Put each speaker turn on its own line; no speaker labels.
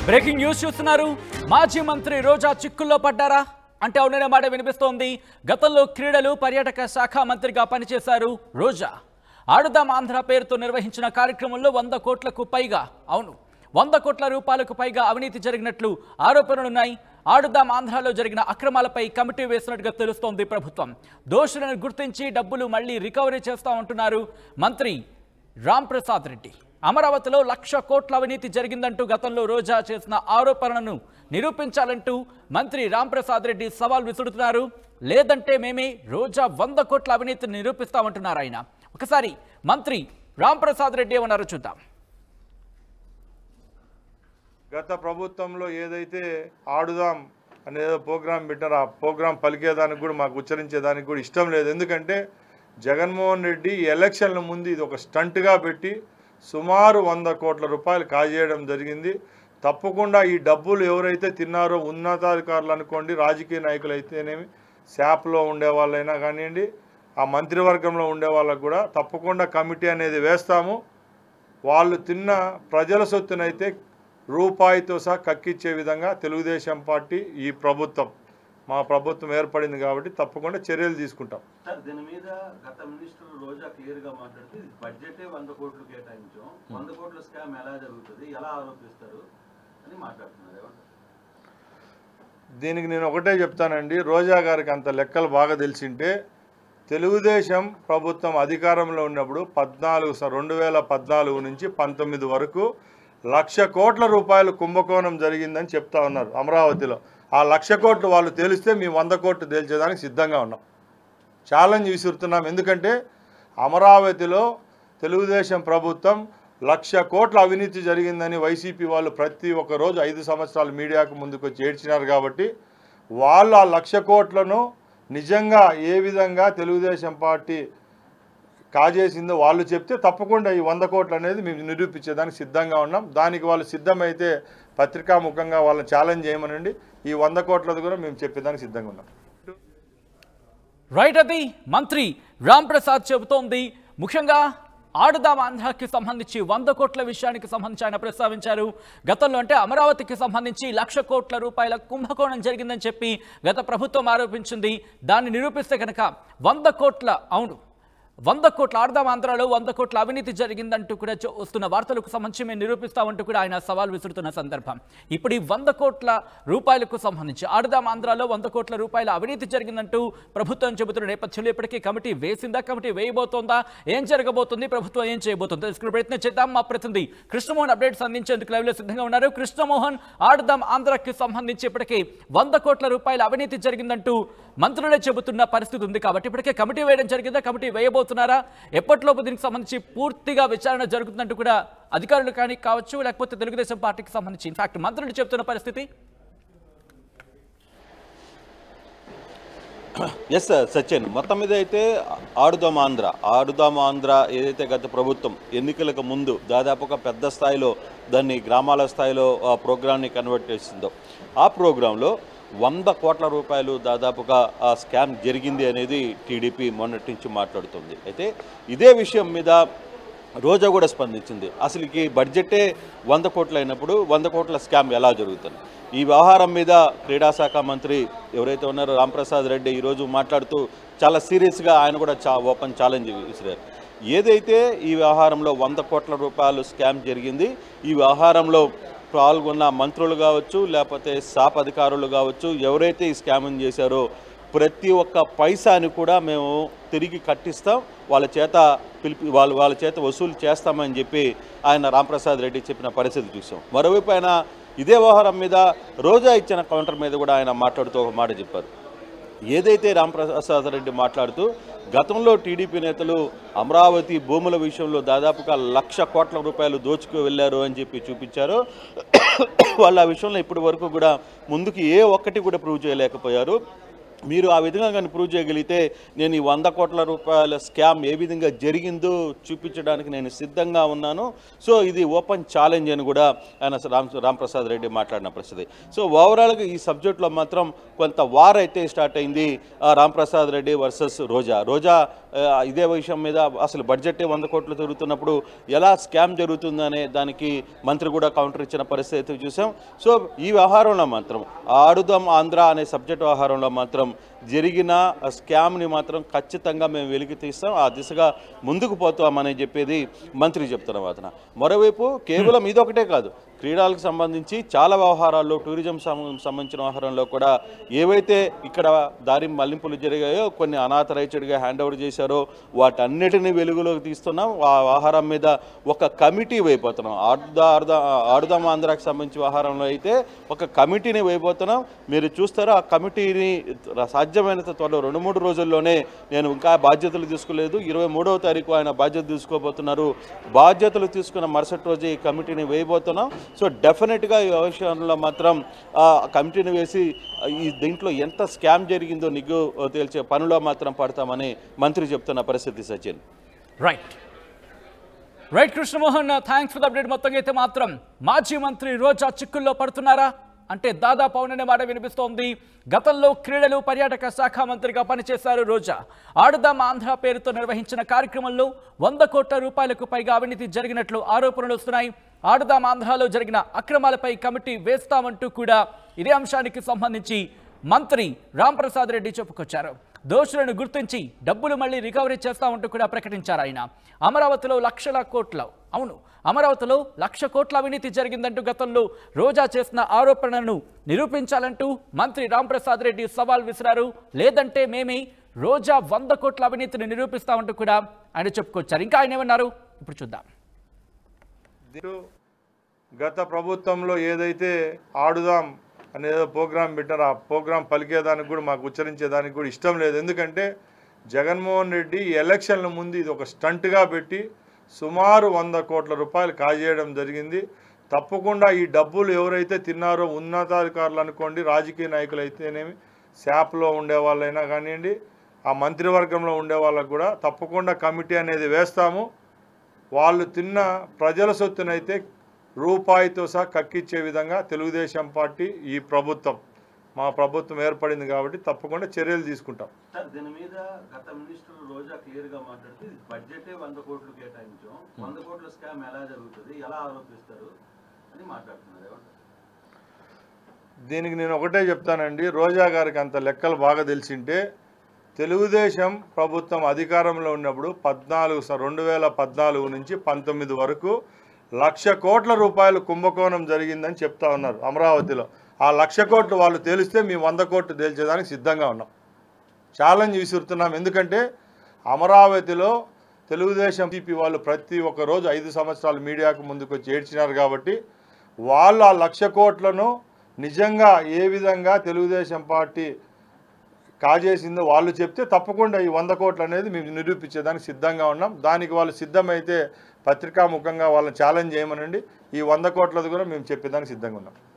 breaking news చూస్తున్నారు మాజీ మంత్రి రోజా చిక్కుల్లో పడ్డారా అంటే అవుననే మాట వినిపిస్తోంది గతంలో క్రీడలు పర్యాటక శాఖ మంత్రిగా పనిచేశారు రోజా ఆడుదాం ఆంధ్ర పేరుతో నిర్వహించిన కార్యక్రమంలో వంద కోట్లకు పైగా అవును వంద కోట్ల రూపాయలకు పైగా అవినీతి జరిగినట్లు ఆరోపణలున్నాయి ఆడుదాం ఆంధ్రాలో జరిగిన అక్రమాలపై కమిటీ వేసినట్టుగా తెలుస్తోంది ప్రభుత్వం దోషులను గుర్తించి డబ్బులు మళ్లీ రికవరీ చేస్తామంటున్నారు మంత్రి రామ్ ప్రసాద్ రెడ్డి అమరావతిలో లక్ష కోట్ల అవినీతి జరిగిందంటూ గతంలో రోజా చేసిన ఆరోపణలను నిరూపించాలంటూ మంత్రి రామ్ ప్రసాద్ రెడ్డి సవాల్ విసురుతున్నారు లేదంటే మేమే రోజా వంద కోట్ల అవినీతిని నిరూపిస్తామంటున్నారు ఆయన ఒకసారి మంత్రి రామ్ ప్రసాద్ రెడ్డి ఏమన్నారో చూద్దాం
గత ప్రభుత్వంలో ఏదైతే ఆడుదాం అనేదో ప్రోగ్రాం పెట్టారో ఆ ప్రోగ్రాం పలికేదానికి కూడా మాకు ఉచ్చరించేదానికి కూడా ఇష్టం లేదు ఎందుకంటే జగన్మోహన్ రెడ్డి ఈ ఎలక్షన్ల ముందు ఇది ఒక స్టంట్గా పెట్టి సుమారు వంద కోట్ల రూపాయలు కాజేయడం జరిగింది తప్పకుండా ఈ డబ్బులు ఎవరైతే తిన్నారో ఉన్నతాధికారులు అనుకోండి రాజకీయ నాయకులు అయితేనేమి శాప్లో ఉండే వాళ్ళైనా కానివ్వండి ఆ మంత్రివర్గంలో ఉండే వాళ్ళకు కూడా తప్పకుండా కమిటీ అనేది వేస్తాము వాళ్ళు తిన్న ప్రజల సొత్తునైతే రూపాయితో సహా కక్కిచ్చే విధంగా తెలుగుదేశం పార్టీ ఈ ప్రభుత్వం మా ప్రభుత్వం ఏర్పడింది కాబట్టి తప్పకుండా చర్యలు తీసుకుంటాం
సార్ దీని మీద గత మినిస్టర్ రోజా క్లియర్ గా మాట్లాడుతూ ఇది బడ్జెటే వంద కోట్లు కేటాయించాం వంద కోట్ల స్కామ్ ఎలా జరుగుతుంది ఎలా ఆరోపిస్తారు అని మాట్లాడుతున్నారు ఏమంటారు
దీనికి నేను ఒకటే చెప్తానండి రోజా గారికి అంత లెక్కలు బాగా తెలిసింటే తెలుగుదేశం ప్రభుత్వం అధికారంలో ఉన్నప్పుడు పద్నాలుగు స- రెండు వేల పద్నాలుగు నుంచి పంతొమ్మిది వరకు లక్ష కోట్ల రూపాయలు కుంభకోణం జరిగిందని చెప్తా ఉన్నారు అమరావతిలో ఆ లక్ష కోట్లు వాళ్ళు తేలిస్తే మేము వంద కోట్లు తేల్చేదానికి సిద్ధంగా ఉన్నాం ఛాలెంజ్ విసురుతున్నాం ఎందుకంటే అమరావతిలో తెలుగుదేశం ప్రభుత్వం లక్ష కోట్ల అవినీతి జరిగిందని వైసీపీ వాళ్ళు ప్రతి ఒక్క రోజు ఐదు సంవత్సరాలు మీడియాకు ముందుకు వచ్చి ఏడ్చినారు కాబట్టి వాళ్ళు ఆ లక్ష కోట్లను నిజంగా ఏ విధంగా తెలుగుదేశం పార్టీ కాజేసిందో వాళ్ళు చెప్తే తప్పకుండా ఈ వంద కోట్లు అనేది మేము నిరూపించేదానికి సిద్ధంగా ఉన్నాం దానికి వాళ్ళు సిద్ధమైతే పత్రికాముఖంగా వాళ్ళని ఛాలెంజ్ చేయమనండి ఈ వంద కోట్లది కూడా మేము చెప్పేదానికి సిద్ధంగా ఉన్నాం
రైట్ అది మంత్రి రామ్ ప్రసాద్ చెబుతోంది ముఖ్యంగా ఆడుదాం ఆంధ్రాకి సంబంధించి వంద కోట్ల విషయానికి సంబంధించి ఆయన ప్రస్తావించారు గతంలో అంటే అమరావతికి సంబంధించి లక్ష కోట్ల రూపాయల కుంభకోణం జరిగిందని చెప్పి గత ప్రభుత్వం ఆరోపించింది దాన్ని నిరూపిస్తే కనుక వంద కోట్ల అవును వంద కోట్ల ఆడదాం ఆంధ్రాలో వంద కోట్ల అవినీతి జరిగిందంటూ కూడా చో- వస్తున్న వార్తలకు సంబంధించి మేము నిరూపిస్తామంటూ కూడా ఆయన సవాల్ విసురుతున్న సందర్భం ఇప్పుడు ఈ వంద కోట్ల రూపాయలకు సంబంధించి ఆడదాం ఆంధ్రాలో వంద కోట్ల రూపాయల అవినీతి జరిగిందంటూ ప్రభుత్వం చెబుతున్న నేపథ్యంలో ఇప్పటికీ కమిటీ వేసిందా కమిటీ వేయబోతోందా ఏం జరగబోతుంది ప్రభుత్వం ఏం చేయబోతుందో తెలుసుకునే ప్రయత్నం చేద్దాం మా ప్రతినిధి కృష్ణమోహన్ అప్డేట్స్ అందించేందుకు లైవ్ లో సిద్ధంగా ఉన్నారు కృష్ణమోహన్ ఆడదాం ఆంధ్రాకి సంబంధించి ఇప్పటికీ వంద కోట్ల రూపాయల అవినీతి జరిగిందంటూ మంత్రులే చెబుతున్న పరిస్థితి ఉంది కాబట్టి ఇప్పటికే కమిటీ వేయడం జరిగిందా కమిటీ వేయబోతున్నారా ఎప్పటిలోపు దీనికి సంబంధించి పూర్తిగా విచారణ జరుగుతుందంటూ కూడా అధికారులు కానీ కావచ్చు లేకపోతే తెలుగుదేశం పార్టీకి సంబంధించి ఇన్ఫాక్ట్ మంత్రులు చెబుతున్న పరిస్థితి
ఎస్ సచిన్ మొత్తం మీద అయితే ఆడుదాం ఆంధ్ర ఆడుదాం ఆంధ్ర ఏదైతే గత ప్రభుత్వం ఎన్నికలకు ముందు దాదాపు ఒక పెద్ద స్థాయిలో దాన్ని గ్రామాల స్థాయిలో ఆ ప్రోగ్రామ్ని కన్వర్ట్ చేసిందో ఆ ప్రోగ్రాంలో వంద కోట్ల రూపాయలు దాదాపుగా ఆ స్కామ్ జరిగింది అనేది టీడీపీ మొన్నటి నుంచి మాట్లాడుతుంది అయితే ఇదే విషయం మీద రోజా కూడా స్పందించింది అసలుకి బడ్జెటే వంద కోట్లు అయినప్పుడు వంద కోట్ల స్కామ్ ఎలా జరుగుతుంది ఈ వ్యవహారం మీద క్రీడా శాఖ మంత్రి ఎవరైతే ఉన్నారో రాంప్రసాద్ రెడ్డి ఈరోజు మాట్లాడుతూ చాలా సీరియస్గా ఆయన కూడా చా ఓపెన్ ఛాలెంజ్ విసిరారు ఏదైతే ఈ వ్యవహారంలో వంద కోట్ల రూపాయలు స్కామ్ జరిగింది ఈ వ్యవహారంలో పాల్గొన్న మంత్రులు కావచ్చు లేకపోతే సాప్ అధికారులు కావచ్చు ఎవరైతే ఈ స్కామింగ్ చేశారో ప్రతి ఒక్క పైసాని కూడా మేము తిరిగి కట్టిస్తాం వాళ్ళ చేత పిలిపి వాళ్ళ వాళ్ళ చేత వసూలు చేస్తామని చెప్పి ఆయన రాంప్రసాద్ రెడ్డి చెప్పిన పరిస్థితి చూసాం మరోవైపు ఆయన ఇదే వ్యవహారం మీద రోజా ఇచ్చిన కౌంటర్ మీద కూడా ఆయన మాట్లాడుతూ ఒక మాట చెప్పారు ఏదైతే రాంప్రసాద్ రెడ్డి మాట్లాడుతూ గతంలో టీడీపీ నేతలు అమరావతి భూముల విషయంలో దాదాపుగా లక్ష కోట్ల రూపాయలు దోచుకు వెళ్ళారు అని చెప్పి చూపించారో వాళ్ళు ఆ విషయంలో ఇప్పటి వరకు కూడా ముందుకు ఏ ఒక్కటి కూడా ప్రూవ్ చేయలేకపోయారు మీరు ఆ విధంగా కానీ ప్రూవ్ చేయగలిగితే నేను ఈ వంద కోట్ల రూపాయల స్కామ్ ఏ విధంగా జరిగిందో చూపించడానికి నేను సిద్ధంగా ఉన్నాను సో ఇది ఓపెన్ ఛాలెంజ్ అని కూడా ఆయన రామ్ రాంప్రసాద్ రెడ్డి మాట్లాడిన పరిస్థితి సో ఓవరాల్గా ఈ సబ్జెక్ట్లో మాత్రం కొంత వార్ అయితే స్టార్ట్ అయింది ఆ రాంప్రసాద్ రెడ్డి వర్సెస్ రోజా రోజా ఆ, ఇదే విషయం మీద అసలు బడ్జెట్ వంద కోట్లు తిరుగుతున్నప్పుడు ఎలా స్కామ్ జరుగుతుందనే దానికి మంత్రి కూడా కౌంటర్ ఇచ్చిన పరిస్థితి అయితే చూసాం సో ఈ వ్యవహారంలో మాత్రం ఆడుదాం ఆంధ్ర అనే సబ్జెక్ట్ వ్యవహారంలో మాత్రం జరిగిన స్కామ్ని మాత్రం ఖచ్చితంగా మేము వెలికి తీస్తాం ఆ దిశగా ముందుకు పోతామని చెప్పేది మంత్రి చెప్తున్న వాదన మరోవైపు కేవలం ఇదొకటే కాదు క్రీడలకు సంబంధించి చాలా వ్యవహారాల్లో టూరిజం సం- సంబంధించిన వ్యవహారంలో కూడా ఏవైతే ఇక్కడ దారి మళ్లింపులు జరిగాయో కొన్ని అనాథరైజ్డ్గా హ్యాండ్ ఓవర్ చేశారో వాటన్నిటిని వెలుగులోకి తీస్తున్నాం ఆ వ్యవహారం మీద ఒక కమిటీ వేయబోతున్నాం ఆడుదా ఆడుదా ఆడుదాం ఆంధ్రాకి సంబంధించి వ్యవహారంలో అయితే ఒక కమిటీని వేయబోతున్నాం మీరు చూస్తారో ఆ కమిటీని సాధ్యమైనంత త్వరలో రెండు మూడు రోజుల్లోనే నేను ఇంకా బాధ్యతలు తీసుకోలేదు ఇరవై మూడవ తారీఖు ఆయన బాధ్యత తీసుకోబోతున్నారు బాధ్యతలు తీసుకున్న మరుసటి రోజు ఈ కమిటీని వేయబోతున్నాం సో డెఫినెట్గా ఈ విషయంలో మాత్రం ఆ కమిటీని వేసి ఈ దీంట్లో ఎంత స్కామ్ జరిగిందో నిగ్గు తేల్చే పనిలో మాత్రం పడతామని మంత్రి చెప్తున్న పరిస్థితి Sachin
right right Krishnamohan thanks for the update మొత్తంగా అయితే మాత్రం మాజీ మంత్రి రోజా చిక్కుల్లో పడుతున్నారా అంటే దాదాపు అవుననే మాట వినిపిస్తోంది గతంలో క్రీడలు పర్యాటక శాఖ మంత్రిగా పనిచేశారు రోజా ఆడుదాం ఆంధ్ర పేరుతో నిర్వహించిన కార్యక్రమంలో వంద కోట్ల రూపాయలకు పైగా అవినీతి జరిగినట్లు ఆరోపణలు వస్తున్నాయి ఆడుదాం ఆంధ్రాలో జరిగిన అక్రమాలపై కమిటీ వేస్తామంటూ కూడా ఇదే అంశానికి సంబంధించి మంత్రి రాంప్రసాద్ రెడ్డి చెప్పుకొచ్చారు దోషులను గుర్తించి డబ్బులు మళ్ళీ రికవరీ చేస్తామంటూ కూడా ప్రకటించారు ఆయన అమరావతిలో లక్షల కోట్ల అవును అమరావతిలో లక్ష కోట్ల అవినీతి జరిగిందంటూ గతంలో రోజా చేసిన ఆరోపణలను నిరూపించాలంటూ మంత్రి రాంప్రసాద్ రెడ్డి సవాల్ విసిరారు లేదంటే మేమే రోజా వంద కోట్ల అవినీతిని నిరూపిస్తామంటూ కూడా ఆయన చెప్పుకొచ్చారు ఇంకా ఆయన ఏమన్నారు ఇప్పుడు చూద్దాం
దీంట్లో గత ప్రభుత్వంలో ఏదైతే ఆడుదాం అనేదో ప్రోగ్రాం పెట్టారో ఆ ప్రోగ్రాం పలికేదానికి కూడా మాకు ఉచ్చరించేదానికి కూడా ఇష్టం లేదు ఎందుకంటే జగన్మోహన్ రెడ్డి ఈ ఎలక్షన్ల ముందు ఇది ఒక స్టంట్గా పెట్టి సుమారు వంద కోట్ల రూపాయలు కాజేయడం జరిగింది తప్పకుండా ఈ డబ్బులు ఎవరైతే తిన్నారో ఉన్నతాధికారులు అనుకోండి రాజకీయ నాయకులు అయితేనేమి శాప్లో ఉండే వాళ్ళైనా కానివ్వండి ఆ మంత్రివర్గంలో ఉండే వాళ్ళకు కూడా తప్పకుండా కమిటీ అనేది వేస్తాము వాళ్ళు తిన్న ప్రజల సొత్తునైతే రూపాయితో సహా కక్కిచ్చే విధంగా తెలుగుదేశం పార్టీ ఈ ప్రభుత్వం మా ప్రభుత్వం ఏర్పడింది కాబట్టి తప్పకుండా చర్యలు తీసుకుంటాం
సార్ దీని మీద గత మినిస్టర్ రోజా క్లియర్ గా మాట్లాడుతూ ఇది బడ్జెటే వంద కోట్లు కేటాయించాం వంద కోట్ల స్కామ్ ఎలా జరుగుతుంది ఎలా ఆరోపిస్తారు అని మాట్లాడుతున్నారు ఏమంటారు
దీనికి నేను ఒకటే చెప్తానండి రోజా గారికి అంత లెక్కలు బాగా తెలిసింటే తెలుగుదేశం ప్రభుత్వం అధికారంలో ఉన్నప్పుడు పద్నాలుగు స- రెండు వేల పద్నాలుగు నుంచి పంతొమ్మిది వరకు లక్ష కోట్ల రూపాయలు కుంభకోణం జరిగిందని చెప్తా ఉన్నారు అమరావతిలో ఆ లక్ష కోట్లు వాళ్ళు తేలిస్తే మేము వంద కోట్లు తేల్చేదానికి సిద్ధంగా ఉన్నాం ఛాలెంజ్ విసురుతున్నాం ఎందుకంటే అమరావతిలో తెలుగుదేశం టీపీ వాళ్ళు ప్రతి ఒక్క రోజు ఐదు సంవత్సరాలు మీడియాకు ముందుకు వచ్చి ఏడ్చినారు కాబట్టి వాళ్ళు ఆ లక్ష కోట్లను నిజంగా ఏ విధంగా తెలుగుదేశం పార్టీ కాజేసిందో వాళ్ళు చెప్తే తప్పకుండా ఈ వంద కోట్లు అనేది మేము నిరూపించేదానికి సిద్ధంగా ఉన్నాం దానికి వాళ్ళు సిద్ధమైతే పత్రికాముఖంగా వాళ్ళని ఛాలెంజ్ చేయమనండి ఈ వంద కోట్లది కూడా మేము చెప్పేదానికి సిద్ధంగా ఉన్నాం